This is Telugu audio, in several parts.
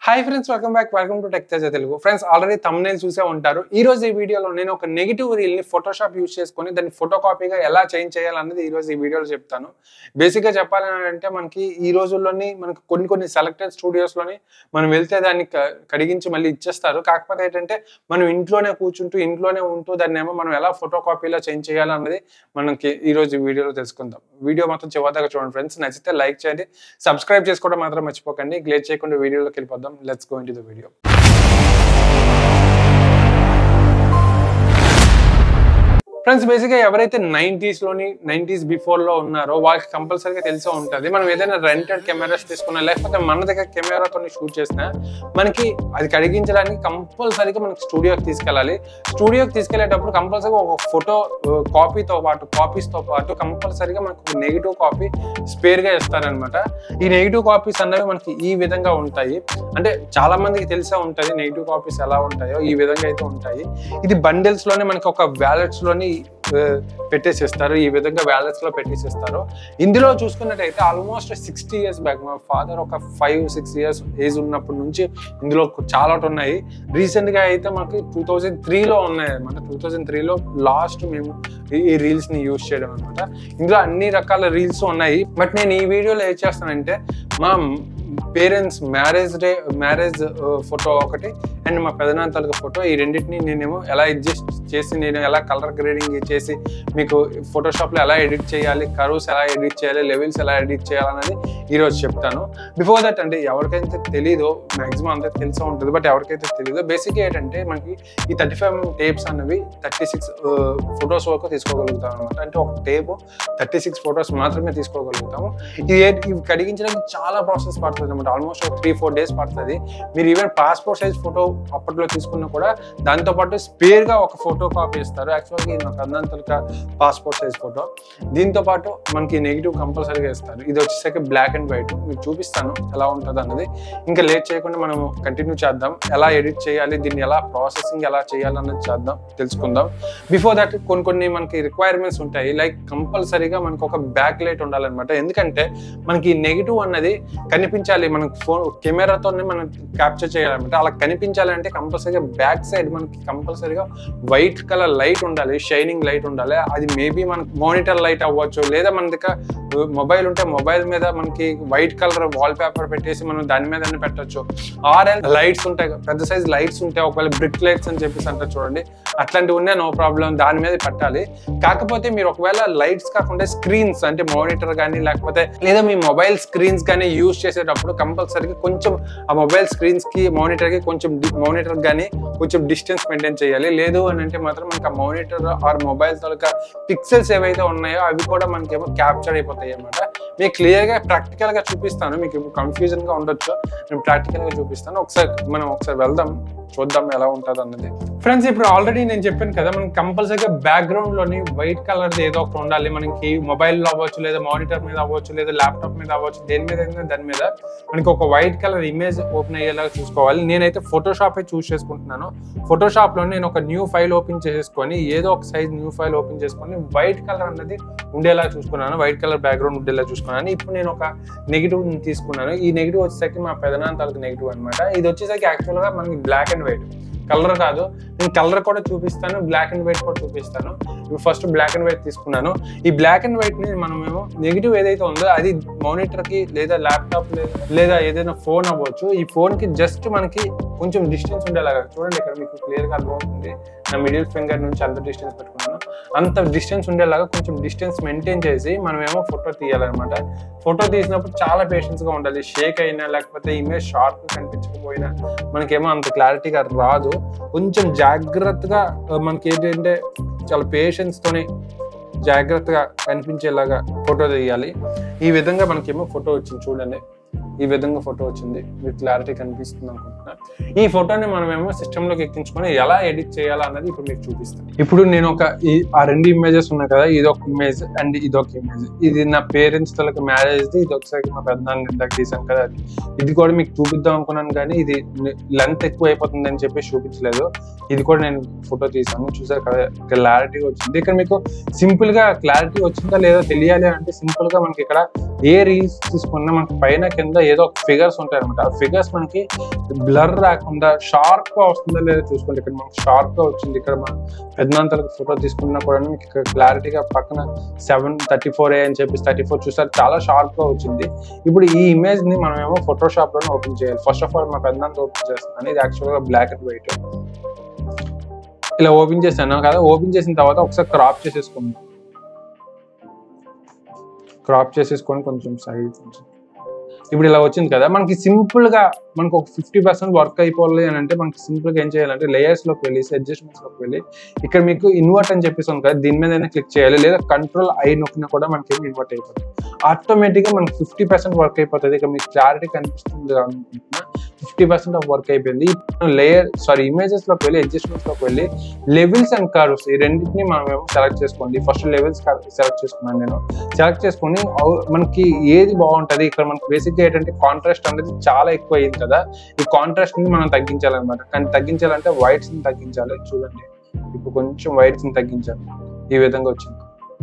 hi friends welcome back welcome to tech Teja Telugu friends already thumbnail చూసే ఉంటారు ఈ రోజు ఈ వీడియోలో నేను ఒక నెగిటివ్ రీల్ ని ఫోటోషాప్ యూస్ చేసుకొని దాన్ని ఫోటో కాపీగా ఎలా చేంజ్ చేయాలన్నది ఈ రోజు ఈ వీడియోలో చెప్తాను బేసిక్ గా చెప్పాలని అంటే మనకి ఈ రోజుల్లోని మనకి కొన్ని కొన్ని సెలెక్టెడ్ స్టూడియోస్ లోని మనం వెళ్తే దాన్ని క- కడిగించి మళ్ళీ ఇచ్చేస్తారు కాకపోతే ఏంటంటే మనం ఇంట్లోనే కూర్చుంటూ ఇంట్లోనే ఉంటూ దాన్ని ఏమో మనం ఎలా ఫోటో కాపీలో చేంజ్ చేయాలన్నది మనకి ఈ రోజు ఈ వీడియోలో తెలుసుకుందాం వీడియో మాత్రం చివరిదాకా చూడండి ఫ్రెండ్స్ నచ్చితే లైక్ చేయండి సబ్స్క్రైబ్ చేసుకోవడం మాత్రం మర్చిపోకండి గ్లేట్ చేయకుండా వీడియోలోకి వెళ్ళిపోదాం let's go into the video friends బేసిక్గా ఎవరైతే నైంటీస్ లోని నైంటీస్ బిఫోర్ లో ఉన్నారో వాళ్ళకి కంపల్సరీగా తెలిసే ఉంటుంది మనం ఏదైనా రెంటెడ్ కెమెరాస్ తీసుకున్నా లేకపోతే మన దగ్గర కెమెరాతో షూట్ చేసినా మనకి అది కడిగించడానికి కంపల్సరీగా మనకి స్టూడియోకి తీసుకెళ్ళాలి స్టూడియోకి తీసుకెళ్లేటప్పుడు కంపల్సరీగా ఒక ఫోటో కాపీతో పాటు కాపీస్ తో పాటు కంపల్సరీగా మనకు ఒక నెగిటివ్ కాపీ స్పేర్ గా ఇస్తారనమాట ఈ నెగిటివ్ కాపీస్ అనేవి మనకి ఈ విధంగా ఉంటాయి అంటే చాలా మందికి తెలిసే ఉంటుంది నెగిటివ్ కాపీస్ ఎలా ఉంటాయో ఈ విధంగా అయితే ఉంటాయి ఇది బండిల్స్ లోనే మనకి ఒక వ్యాలెట్స్ లోని ఆ, పెట్టేసిస్తారు ఈ విధంగా వ్యాలెట్స్ లో పెట్టేసిస్తారు ఇందులో చూసుకున్నట్టయితే ఆల్మోస్ట్ సిక్స్టీ ఇయర్స్ బ్యాక్ మా ఫాదర్ ఒక ఫైవ్ సిక్స్ ఇయర్స్ ఏజ్ ఉన్నప్పటి నుంచి ఇందులో చాలా ఉన్నాయి రీసెంట్ గా అయితే మనకి టూ థౌజండ్ త్రీలో ఉన్నాయి అనమాట టూ థౌజండ్ త్రీలో లాస్ట్ మేము ఈ- ఈ రీల్స్ ని యూజ్ చేయడం అనమాట ఇందులో అన్ని రకాల రీల్స్ ఉన్నాయి బట్ నేను ఈ వీడియోలో ఏం చేస్తానంటే మా parents marriage day marriage photo ఒకటి అండ్ మా పెదనాన్న తాలూకా ఫోటో ఈ రెండింటిని నేనేమో ఎలా అడ్జస్ట్ చేసి నేను ఎలా కలర్ గ్రేడింగ్ చేసి మీకు ఫోటోషాప్లో ఎలా ఎడిట్ చేయాలి కర్వ్స్ ఎలా ఎడిట్ చేయాలి లెవెల్స్ ఎలా ఎడిట్ చేయాలన్నది ఈరోజు చెప్తాను బిఫోర్ దట్ అంటే ఎవరికైతే తెలీదో మాక్సిమం అందరికి తెలిసే ఉంటుంది బట్ ఎవరికైతే తెలీదో బేసిక్ ఏంటంటే మనకి ఈ థర్టీ ఫైవ్ టేప్స్ అనేవి థర్టీ సిక్స్ ఫొటోస్ వరకు తీసుకోగలుగుతాం అనమాట అంటే ఒక టేప్ థర్టీ సిక్స్ ఫొటోస్ మాత్రమే తీసుకోగలుగుతాము ఇది ఏ- ఇవి కడిగించడానికి చాలా ప్రాసెస్ పడుతుంది అనమాట ఆల్మోస్ట్ ఒక త్రీ ఫోర్ డేస్ పడుతుంది మీరు ఈవెన్ పాస్పోర్ట్ సైజ్ ఫోటో అప్పట్లో తీసుకున్నా కూడా దాంతో పాటు స్పేర్ గా ఒక ఫోటో కాపీ ఇస్తారు యాక్చువల్గా ఇది నాకు అందంతలుక పాస్పోర్ట్ సైజ్ ఫోటో దీంతో పాటు మనకి నెగిటివ్ కంపల్సరీగా ఇస్తారు ఇది వచ్చేసరికి బ్లాక్ అండ్ వైట్ మీకు చూపిస్తాను ఎలా ఉంటుంది అన్నది ఇంకా లేట్ చేయకుండా మనం కంటిన్యూ చేద్దాం ఎలా ఎడిట్ చేయాలి దీన్ని ఎలా ప్రాసెసింగ్ ఎలా చేయాలి అన్నది చేద్దాం తెలుసుకుందాం బిఫోర్ దట్ కొన్ని కొన్ని మనకి రిక్వైర్మెంట్స్ ఉంటాయి లైక్ కంపల్సరీగా మనకు ఒక బ్యాక్ లైట్ ఉండాలన్నమాట ఎందుకంటే మనకి నెగిటివ్ అన్నది కనిపించాలి మనకి ఫోన్ కెమెరాతోనే మనం క్యాప్చర్ చేయాలన్నమాట అలా కనిపించాలంటే కంపల్సరీగా బ్యాక్ సైడ్ మనకి కంపల్సరీగా వైట్ కలర్ లైట్ ఉండాలి షైనింగ్ లైట్ ఉండాలి అది మేబీ మనకి మానిటర్ లైట్ అవ్వచ్చు లేదా మన దగ్గర మొబైల్ ఉంటే మొబైల్ మీద మనకి వైట్ కలర్ వాల్ పేపర్ పెట్టేసి మనం దాని మీద పెట్టచ్చు ఆర్ఎల్ లైట్స్ ఉంటాయి పెద్ద సైజ్ లైట్స్ ఉంటాయి ఒకవేళ బ్రిక్ లైట్స్ అని చెప్పేసి అంటారు చూడండి అట్లాంటివి ఉన్నాయి నో ప్రాబ్లం దాని మీద పెట్టాలి కాకపోతే మీరు ఒకవేళ లైట్స్ కాకుండా స్క్రీన్స్ అంటే మానిటర్ కానీ లేకపోతే లేదా మీ మొబైల్ స్క్రీన్స్ కానీ యూజ్ చేసేటప్పుడు కంపల్సరీగా కొంచెం ఆ మొబైల్ స్క్రీన్స్ కి మానిటర్ కి కొంచెం మానిటర్ కానీ కొంచెం డిస్టెన్స్ మెయింటైన్ చేయాలి లేదు అని అంటే మాత్రం మనకి ఆ మానిటర్ ఆర్ మొబైల్ తాలూకా పిక్సెల్స్ ఏవైతే ఉన్నాయో అవి కూడా మనకేమో క్యాప్చర్ అయిపోతాయి అన్నమాట మీకు క్లియర్ గా ప్రాక్టికల్ గా చూపిస్తాను మీకు కన్ఫ్యూజన్ గా ఉండొచ్చు నేను ప్రాక్టికల్ గా చూపిస్తాను ఒకసారి మనం ఒకసారి వెళ్దాం చూద్దాం ఎలా ఉంటుంది అన్నది ఫ్రెండ్స్ ఇప్పుడు ఆల్రెడీ నేను చెప్పాను కదా మనకి కంపల్సరీగా బ్యాక్గ్రౌండ్ లోని వైట్ కలర్ ఏదో ఒకటి ఉండాలి మనకి మొబైల్ లో అవ్వచ్చు లేదా మానిటర్ మీద అవ్వచ్చు లేదా ల్యాప్టాప్ మీద అవ్వచ్చు దేని మీద అయినా దాని మీద మనకి ఒక వైట్ కలర్ ఇమేజ్ ఓపెన్ అయ్యేలాగా చూసుకోవాలి నేనైతే ఫోటోషాప్ చూస్ చేసుకుంటున్నాను ఫోటోషాప్ లో నేను ఒక న్యూ ఫైల్ ఓపెన్ చేసుకొని ఏదో ఒక సైజ్ న్యూ ఫైల్ ఓపెన్ చేసుకొని వైట్ కలర్ అన్నది ఉండేలా చూసుకున్నాను వైట్ కలర్ బ్యాక్గ్రౌండ్ ఉండేలా చూసుకున్నాను ఇప్పుడు నేను ఒక నెగిటివ్ తీసుకున్నాను ఈ నెగిటివ్ వచ్చేసరికి మా పెదనాన్న తాలూకు నెగిటివ్ అనమాట ఇది వచ్చేసరికి యాక్చువల్ గా మనకి బ్లాక్ అండ్ వైట్ కలర్ కాదు నేను కలర్ కూడా చూపిస్తాను బ్లాక్ అండ్ వైట్ కూడా చూపిస్తాను ఇప్పుడు ఫస్ట్ బ్లాక్ అండ్ వైట్ తీసుకున్నాను ఈ బ్లాక్ అండ్ వైట్ ని మనమేమో నెగిటివ్ ఏదైతే ఉందో అది మానిటర్ కి లేదా ల్యాప్టాప్ లేదా ఏదైనా ఫోన్ అవ్వచ్చు ఈ ఫోన్ కి జస్ట్ మనకి కొంచెం డిస్టెన్స్ ఉండేలాగా చూడండి ఇక్కడ మీకు క్లియర్ గా అర్థమవుతుంది నా మిడిల్ ఫింగర్ నుంచి అంత డిస్టెన్స్ పెట్టుకున్నాను అంత డిస్టెన్స్ ఉండేలాగా కొంచెం డిస్టెన్స్ మెయింటైన్ చేసి మనమేమో ఫోటో తీయాలన్నమాట ఫోటో తీసినప్పుడు చాలా పేషెన్స్ గా ఉండాలి షేక్ అయినా లేకపోతే ఇమేజ్ షార్ప్ కనిపించకపోయినా మనకేమో అంత క్లారిటీగా రాదు కొంచెం జాగ్రత్తగా ఆ, మనకి ఏంటంటే చాలా పేషెన్స్ తోని జాగ్రత్తగా కనిపించేలాగా ఫోటో తీయాలి ఈ విధంగా మనకేమో ఫోటో వచ్చింది చూడండి ఈ విధంగా ఫోటో వచ్చింది మీకు క్లారిటీ కనిపిస్తుంది అనుకుంటున్నా ఈ ఫోటోని మనమేమో సిస్టమ్ లోకి ఎక్కించుకొని ఎలా ఎడిట్ చేయాలా అన్నది ఇప్పుడు మీకు చూపిస్తాను ఇప్పుడు నేను ఒక ఈ ఆ రెండు ఇమేజెస్ ఉన్నాయి కదా ఇది ఒక ఇమేజ్ అండ్ ఇది ఒక ఇమేజ్ ఇది నా పేరెంట్స్ తలకి మ్యారేజ్ ఇది ఒకసారి మా పెద్ద ఇందాక తీసాను కదా అది ఇది కూడా మీకు చూపిద్దాం అనుకున్నాను కానీ ఇది లెంత్ ఎక్కువ అయిపోతుంది అని చెప్పి చూపించలేదు ఇది కూడా నేను ఫోటో తీసాను చూసారు కదా క్లారిటీ వచ్చింది ఇక్కడ మీకు సింపుల్ గా క్లారిటీ వచ్చిందా లేదా తెలియాలి అంటే సింపుల్ గా మనకి ఇక్కడ ఏ రీల్స్ తీసుకున్నా మనకి పైన కింద ఏదో ఒక ఫిగర్స్ ఉంటాయి అనమాట ఆ ఫిగర్స్ మనకి బ్లర్ రాకుండా షార్ప్ గా వస్తుందా లేదా చూసుకోండి ఇక్కడ మనకి షార్ప్ గా వచ్చింది ఇక్కడ మన పెద్దనంతలకు ఫోటో తీసుకున్నా కూడా మీకు ఇక్కడ క్లారిటీగా పక్కన సెవెన్ థర్టీ ఫోర్ ఏ అని చెప్పి థర్టీ ఫోర్ చూసారు చాలా షార్ప్ గా వచ్చింది ఇప్పుడు ఈ ఇమేజ్ ని మనం ఏమో ఫోటోషాప్ లోనే ఓపెన్ చేయాలి ఫస్ట్ ఆఫ్ ఆల్ మా పెద్దంతా ఓపెన్ చేస్తున్నాను ఇది యాక్చువల్ గా బ్లాక్ అండ్ వైట్ ఇలా ఓపెన్ చేశాను కదా ఓపెన్ చేసిన తర్వాత ఒకసారి క్రాప్ చేసేసుకుందాం క్రాప్ చేసేసుకొని కొంచెం సైడ్ కొంచెం ఇప్పుడు ఇలా వచ్చింది కదా మనకి సింపుల్ గా మనకు ఒక ఫిఫ్టీ పర్సెంట్ వర్క్ అయిపోవాలి అని అంటే మనకి సింపుల్ గా ఏం చేయాలంటే లేయర్స్ లోకి వెళ్ళి అడ్జస్ట్మెంట్స్ లోకి వెళ్ళి ఇక్కడ మీకు ఇన్వర్ట్ అని చెప్పేసి ఉంది కదా దీని మీద క్లిక్ చేయాలి లేదా కంట్రోల్ ఐ నొక్కినా కూడా మనకి ఇన్వర్ట్ అయిపోతుంది ఆటోమేటిక్ గా మనకి ఫిఫ్టీ పర్సెంట్ వర్క్ అయిపోతుంది ఇక మీకు క్లారిటీ కనిపిస్తుంది అనుకుంటున్నా ఫిఫ్టీ పర్సెంట్ ఆఫ్ వర్క్ అయిపోయింది లేయర్ సారీ ఇమేజెస్ లోకి వెళ్ళి అడ్జస్ట్మెంట్స్ లోకి వెళ్ళి లెవెల్స్ అండ్ కర్వ్స్ ఈ రెండింటిని మనం ఏమో సెలెక్ట్ చేసుకోండి ఫస్ట్ లెవెల్స్ సెలెక్ట్ చేసుకున్నాను నేను సెలెక్ట్ చేసుకుని అవు- మనకి ఏది బాగుంటది ఇక్కడ మనకి బేసిక్ గా ఏంటంటే కాంట్రాస్ట్ అనేది చాలా ఎక్కువ అయింది కదా ఈ కాంట్రాస్ట్ ని మనం తగ్గించాలన్నమాట కానీ తగ్గించాలంటే వైట్స్ ని తగ్గించాలి చూడండి ఇప్పుడు కొంచెం వైట్స్ ని తగ్గించాలి ఈ విధంగా వచ్చింది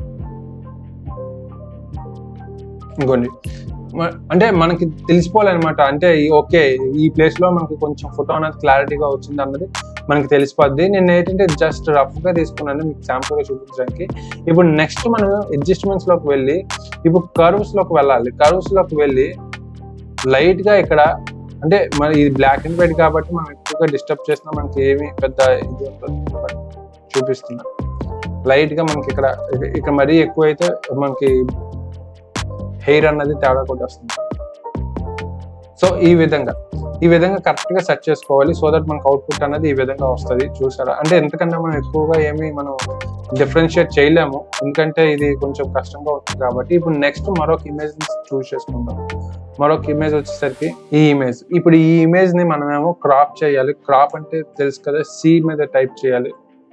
ఇంకోండి మ- అంటే మనకి తెలిసిపోవాలన్నమాట అంటే ఈ- ఓకే ఈ ప్లేస్ లో మనకి కొంచెం ఫోటో అనేది క్లారిటీగా వచ్చింది అన్నది మనకి తెలిసిపోద్ది నేను ఏంటంటే జస్ట్ రఫ్ గా తీసుకున్నాను మీకు శాంపుల్ గా చూపించడానికి ఇప్పుడు నెక్స్ట్ మనం అడ్జస్ట్మెంట్స్ లోకి వెళ్ళి ఇప్పుడు కర్వ్స్ లోకి వెళ్ళాలి కర్వ్స్ లోకి వెళ్ళి లైట్ గా ఇక్కడ అంటే మన ఇది బ్లాక్ అండ్ వైట్ కాబట్టి మనం ఎక్కువగా డిస్టర్బ్ చేసినా మనకి ఏమి పెద్ద ఇది ఉండదు చూపిస్తున్నా లైట్ గా మనకి ఇక్కడ ఇక్కడ మరీ ఎక్కువ అయితే మనకి హెయిర్ అన్నది తేడా కొట్టేస్తుంది సో ఈ విధంగా ఈ విధంగా కరెక్ట్ గా సెట్ చేసుకోవాలి సో దట్ మనకు అవుట్పుట్ అనేది ఈ విధంగా వస్తుంది చూసారా అంటే ఎంతకన్నా మనం ఎక్కువగా ఏమి మనం డిఫరెన్షియేట్ చేయలేము ఎందుకంటే ఇది కొంచెం కష్టంగా ఉంటుంది కాబట్టి ఇప్పుడు నెక్స్ట్ మరొక ఇమేజ్ చూస్ చేసుకుందాం మరొక ఇమేజ్ వచ్చేసరికి ఈ ఇమేజ్ ఇప్పుడు ఈ ఇమేజ్ ని మనమేమో క్రాప్ చేయాలి క్రాప్ అంటే తెలుసు కదా సి మీద టైప్ చేయాలి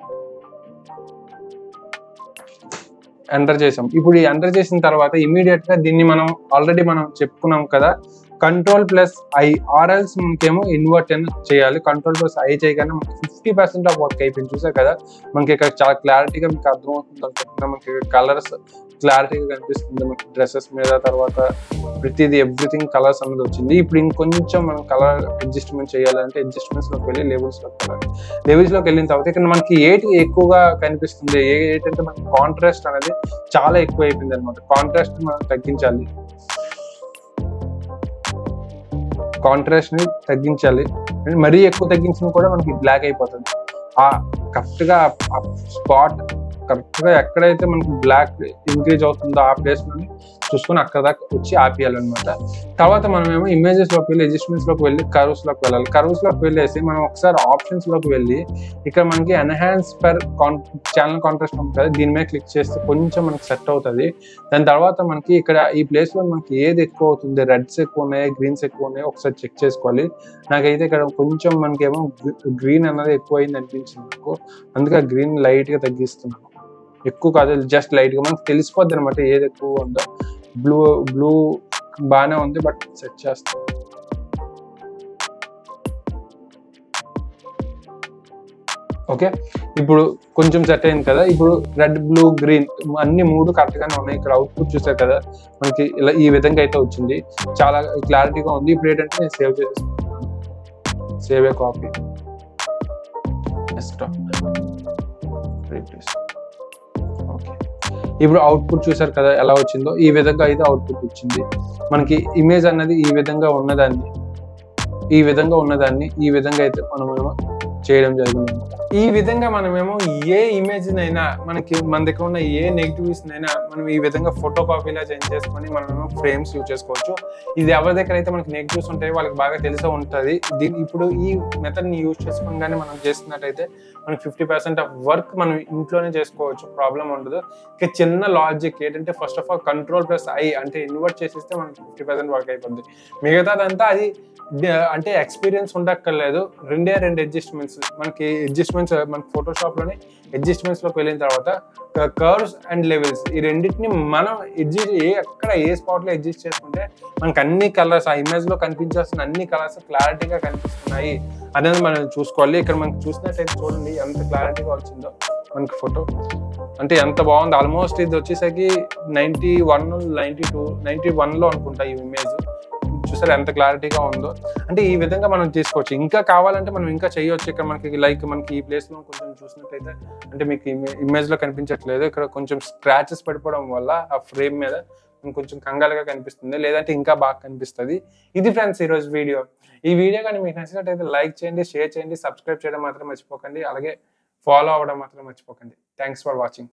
ఎంటర్ చేసాం ఇప్పుడు ఈ ఎంటర్ చేసిన తర్వాత ఇమీడియట్ గా దీన్ని మనం ఆల్రెడీ మనం చెప్పుకున్నాం కదా కంట్రోల్ ప్లస్ ఐ ఆర్ఎల్స్ మనకేమో ఇన్వర్ట్ అని చేయాలి కంట్రోల్ ప్లస్ ఐ చేయగానే మనకి ఫిఫ్టీ పర్సెంట్ ఆఫ్ వర్క్ అయిపోయింది చూసారు కదా మనకి ఇక్కడ చాలా క్లారిటీగా మీకు అర్థమవుతుంది అనుకుంటున్నా మనకి కలర్స్ క్లారిటీగా కనిపిస్తుంది మనకి డ్రెస్సెస్ మీద తర్వాత ప్రతిదీ ఎవ్రీథింగ్ కలర్స్ అనేది వచ్చింది ఇప్పుడు ఇంకొంచెం మనం కలర్ అడ్జస్ట్మెంట్ చేయాలంటే అడ్జస్ట్మెంట్స్ లోకి వెళ్ళి లెవెల్స్ లోకి వెళ్ళాలి లెవెల్స్ లోకి వెళ్ళిన తర్వాత ఇక్కడ మనకి ఏటి ఎక్కువగా కనిపిస్తుంది ఏ ఏంటంటే మనకి కాంట్రాస్ట్ అనేది చాలా ఎక్కువ అయిపోయింది అనమాట కాంట్రాస్ట్ మనం తగ్గించాలి కాంట్రాస్ట్ ని తగ్గించాలి అండ్ మరీ ఎక్కువ తగ్గించిన కూడా మనకి బ్లాక్ అయిపోతుంది ఆ కరెక్ట్ గా స్పాట్ కరెక్ట్ గా ఎక్కడైతే మనకి బ్లాక్ ఇంక్రీజ్ అవుతుందో ఆ ప్లేస్ లోని చూసుకొని అక్కడ దాకా వచ్చి ఆపేయాలన్నమాట తర్వాత మనం ఏమో ఇమేజెస్ లోకి వెళ్ళి అడ్జస్ట్మెంట్స్ లోకి వెళ్ళి కర్వ్స్ లోకి వెళ్ళాలి కర్వ్స్ లోకి వెళ్ళేసి మనం ఒకసారి ఆప్షన్స్ లోకి వెళ్ళి ఇక్కడ మనకి ఎన్హాన్స్ పర్ ఛానల్ కాంట్రాస్ట్ ఉంటుంది దీని మీద క్లిక్ చేస్తే కొంచెం మనకి సెట్ అవుతుంది దాని తర్వాత మనకి ఇక్కడ ఈ ప్లేస్ లో మనకి ఏది ఎక్కువ అవుతుంది రెడ్స్ ఎక్కువ ఉన్నాయి గ్రీన్స్ ఎక్కువ ఉన్నాయి ఒకసారి చెక్ చేసుకోవాలి నాకైతే ఇక్కడ కొంచెం మనకేమో గ్రీన్ అన్నది ఎక్కువ అయింది అనిపించింది నాకు అందుకే గ్రీన్ లైట్ గా తగ్గిస్తున్నాను ఎక్కువ కాదు జస్ట్ లైట్ గా మనకు తెలిసిపోద్ది అనమాట ఏది ఎక్కువ ఉందో బ్లూ బ్లూ బాగానే ఉంది బట్ సెట్ చేస్తాం ఓకే ఇప్పుడు కొంచెం సెట్ అయింది కదా ఇప్పుడు రెడ్ బ్లూ గ్రీన్ అన్ని మూడు కరెక్ట్ గానే ఉన్నాయి ఇక్కడ అవుట్పుట్ చూసారు కదా మనకి ఇలా ఈ విధంగా అయితే వచ్చింది చాలా క్లారిటీగా ఉంది ఇప్పుడు ఏంటంటే నేను సేవ్ చేసేసుకుంటున్నాను save a copy desktop replace okay ఇప్పుడు అవుట్పుట్ చూసారు కదా ఎలా వచ్చిందో ఈ విధంగా అయితే అవుట్పుట్ వచ్చింది మనకి ఇమేజ్ అన్నది ఈ విధంగా ఉన్నదాన్ని ఈ విధంగా ఉన్నదాన్ని ఈ విధంగా అయితే మనమేమో చేయడం జరిగింది ఈ విధంగా మనమేమో ఏ ఇమేజ్ అయినా మనకి మన దగ్గర ఉన్న ఏ నెగిటివ్స్ అయినా మనం ఈ విధంగా ఫోటో కాపీలా చేంజ్ చేసుకొని మనమేమో ఫ్రేమ్స్ యూజ్ చేసుకోవచ్చు ఇది ఎవరి దగ్గర అయితే మనకి నెగిటివ్స్ ఉంటాయి వాళ్ళకి బాగా తెలిసే ఉంటుంది దీని ఇప్పుడు ఈ మెథడ్ ని యూజ్ చేసుకుని కానీ మనం చేస్తున్నట్టయితే మనకి ఫిఫ్టీ పర్సెంట్ ఆఫ్ వర్క్ మనం ఇంట్లోనే చేసుకోవచ్చు ప్రాబ్లం ఉండదు ఇక చిన్న లాజిక్ ఏంటంటే first of all control plus I అంటే ఇన్వర్ట్ చేసేస్తే మనకి ఫిఫ్టీ పర్సెంట్ వర్క్ అయిపోద్ది మిగతాదంతా అది డ- అంటే ఎక్స్పీరియన్స్ ఉండక్కర్లేదు రెండే రెండు అడ్జస్ట్మెంట్స్ మనకి అడ్జస్ట్మెంట్స్ మనకి ఫోటోషాప్ లోనే అడ్జస్ట్మెంట్స్ లోకి వెళ్ళిన తర్వాత కర్వ్స్ అండ్ లెవెల్స్ ఈ రెండింటిని మనం అడ్జస్ట్ ఏ ఎక్కడ ఏ స్పాట్ లో అడ్జస్ట్ చేసుకుంటే మనకి అన్ని కలర్స్ ఆ ఇమేజ్ లో కనిపించాల్సిన అన్ని కలర్స్ క్లారిటీగా కనిపిస్తున్నాయి అనేది మనం చూసుకోవాలి ఇక్కడ మనకి చూసినట్టయితే చూడండి ఎంత క్లారిటీగా వచ్చిందో మనకి ఫోటో అంటే ఎంత బాగుంది ఆల్మోస్ట్ ఇది వచ్చేసరికి ninety one ninety two ninety one లో అనుకుంటా ఈ ఇమేజ్ చూసారు ఎంత క్లారిటీగా ఉందో అంటే ఈ విధంగా మనం తీసుకోవచ్చు ఇంకా కావాలంటే మనం ఇంకా చేయొచ్చు ఇక్కడ మనకి లైక్ మనకి ఈ ప్లేస్ లో కొంచెం చూసినట్టయితే అంటే మీకు ఇమేజ్ లో కనిపించట్లేదు ఇక్కడ కొంచెం స్క్రాచెస్ పడిపోవడం వల్ల ఆ ఫ్రేమ్ మీద మనకు కొంచెం కంగాలుగా కనిపిస్తుంది లేదంటే ఇంకా బాగా కనిపిస్తుంది ఇది ఫ్రెండ్స్ ఈరోజు వీడియో ఈ వీడియో కానీ మీకు నచ్చినట్టయితే లైక్ చేయండి షేర్ చేయండి సబ్స్క్రైబ్ చేయడం మాత్రం మర్చిపోకండి అలాగే ఫాలో అవ్వడం మాత్రం మర్చిపోకండి థ్యాంక్స్ ఫర్ వాచింగ్